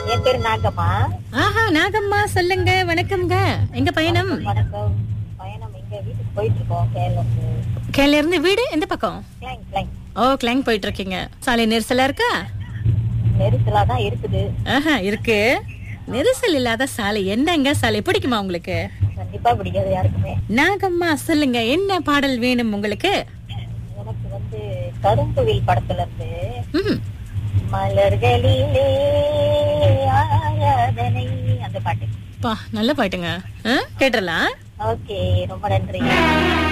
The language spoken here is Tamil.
என் பேரு நாகம்மா ஆஹா நாகம்மா சொல்லுங்க வணக்கம்ங்க எங்க பயணம் வணக்கம் பயணம் எங்க வீட்டுக்கு போயிட்டு இருக்கோம் கேரளம் கேல இருந்து வீடு எந்த பக்கம் கிளைங் கிளைங் ஓ கிளாங் போயிட்டு இருக்கீங்க சாலை நெரிசலா இருக்கா நெரிசலா தான் இருக்குது ஆஹா இருக்கு நெரிசல் இல்லாத சாலை என்னங்க சாலை பிடிக்குமா உங்களுக்கு கண்டிப்பா பிடிக்காது யாருக்குமே நாகம்மா சொல்லுங்க என்ன பாடல் வேணும் உங்களுக்கு எனக்கு வந்து கரும்புவில் படத்துல இருந்து ம் மலர்களிலே ஆராதனை அந்த பாட்டு பா நல்ல பாட்டுங்க ஆ, கேட்டுறலாம் ஓகே ரொம்ப நன்றி